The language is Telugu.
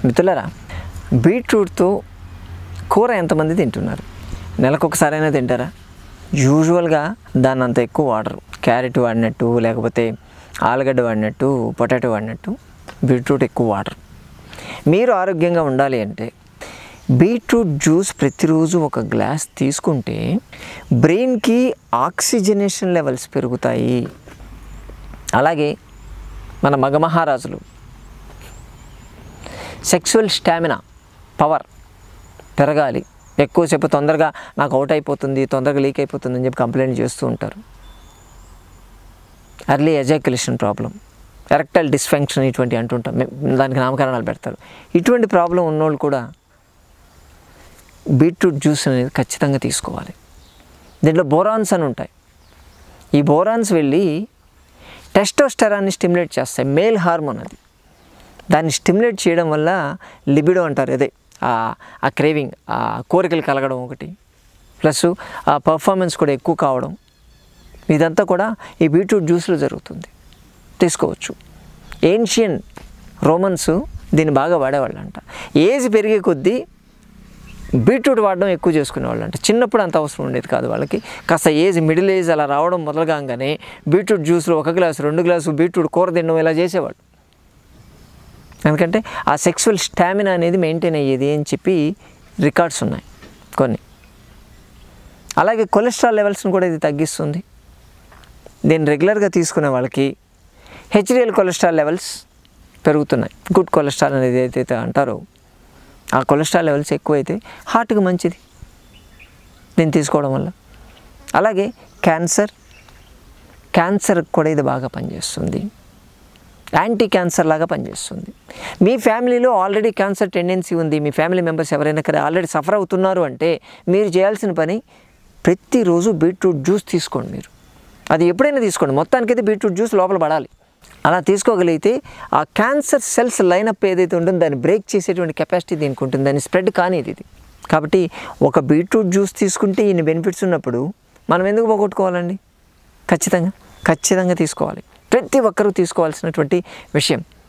మిత్రులరా బీట్రూట్తో కూర ఎంతమంది తింటున్నారు నెలకు ఒకసారైనా తింటారా యూజువల్గా దాన్ని అంత ఎక్కువ వాడరు క్యారెట్ వాడినట్టు లేకపోతే ఆలుగడ్డ వాడినట్టు పొటాటో వాడినట్టు బీట్రూట్ ఎక్కువ వాడరు మీరు ఆరోగ్యంగా ఉండాలి అంటే బీట్రూట్ జ్యూస్ ప్రతిరోజు ఒక గ్లాస్ తీసుకుంటే బ్రెయిన్కి ఆక్సిజనేషన్ లెవెల్స్ పెరుగుతాయి అలాగే మన మగమహారాజులు సెక్సువల్ స్టామినా పవర్ పెరగాలి ఎక్కువసేపు తొందరగా నాకు అవుట్ అయిపోతుంది తొందరగా లీక్ అయిపోతుంది అని చెప్పి కంప్లైంట్ చేస్తూ ఉంటారు early ejaculation problem erectile dysfunction ఇటువంటి అంటుంటాం మే- దానికి నామకరణాలు పెడతారు ఇటువంటి ప్రాబ్లం ఉన్నోళ్ళు కూడా బీట్రూట్ జ్యూస్ అనేది ఖచ్చితంగా తీసుకోవాలి దీంట్లో బోరాన్స్ అని ఉంటాయి ఈ బోరాన్స్ వెళ్ళి టెస్టోస్టెరాన్ని స్టిమ్యులేట్ చేస్తాయి మేల్ హార్మోన్ అది దాన్ని స్టిమ్యులేట్ చేయడం వల్ల లిబిడో అంటారు అదే ఆ- ఆ క్రేవింగ్ ఆ కోరికలు కలగడం ఒకటి ప్లస్ ఆ పర్ఫార్మెన్స్ కూడా ఎక్కువ కావడం ఇదంతా కూడా ఈ బీట్రూట్ జ్యూస్లో జరుగుతుంది తీసుకోవచ్చు ఏన్షియన్ రోమన్స్ దీన్ని బాగా వాడేవాళ్ళంట ఏజ్ పెరిగే కొద్దీ బీట్రూట్ వాడడం ఎక్కువ చేసుకునేవాళ్ళు అంట చిన్నప్పుడు అంత అవసరం ఉండేది కాదు వాళ్ళకి కాస్త ఏజ్ మిడిల్ ఏజ్ అలా రావడం మొదలుగానే బీట్రూట్ జ్యూస్లో ఒక గ్లాసు రెండు గ్లాసు బీట్రూట్ కూర తినడం ఇలా చేసేవాళ్ళు ఎందుకంటే ఆ సెక్సువల్ స్టామినా అనేది మెయింటైన్ అయ్యేది అని చెప్పి రికార్డ్స్ ఉన్నాయి కొన్ని అలాగే కొలెస్ట్రాల్ లెవెల్స్ని కూడా ఇది తగ్గిస్తుంది దీన్ని రెగ్యులర్గా తీసుకునే వాళ్ళకి హెచ్డిఎల్ కొలెస్ట్రాల్ లెవెల్స్ పెరుగుతున్నాయి గుడ్ కొలెస్ట్రాల్ అనేది ఏదైతే అంటారో ఆ కొలెస్ట్రాల్ లెవెల్స్ ఎక్కువైతే హార్ట్కి మంచిది దీన్ని తీసుకోవడం వల్ల అలాగే క్యాన్సర్ క్యాన్సర్కి కూడా ఇది బాగా పనిచేస్తుంది యాంటీ క్యాన్సర్ లాగా పనిచేస్తుంది మీ ఫ్యామిలీలో ఆల్రెడీ క్యాన్సర్ టెండెన్సీ ఉంది మీ ఫ్యామిలీ మెంబర్స్ ఎవరైనా కదా ఆల్రెడీ సఫర్ అవుతున్నారు అంటే మీరు చేయాల్సిన పని ప్రతిరోజు బీట్రూట్ జ్యూస్ తీసుకోండి మీరు అది ఎప్పుడైనా తీసుకోండి మొత్తానికైతే బీట్రూట్ జ్యూస్ లోపల పడాలి అలా తీసుకోగలిగితే ఆ క్యాన్సర్ సెల్స్ లైనప్ ఏదైతే ఉంటుందో దాన్ని బ్రేక్ చేసేటువంటి కెపాసిటీ దీనికి ఉంటుంది దాన్ని స్ప్రెడ్ కానిది ఇది కాబట్టి ఒక బీట్రూట్ జ్యూస్ తీసుకుంటే ఇన్ని బెనిఫిట్స్ ఉన్నప్పుడు మనం ఎందుకు పోగొట్టుకోవాలండి ఖచ్చితంగా ఖచ్చితంగా తీసుకోవాలి ప్రతి ఒక్కరూ తీసుకోవాల్సినటువంటి విషయం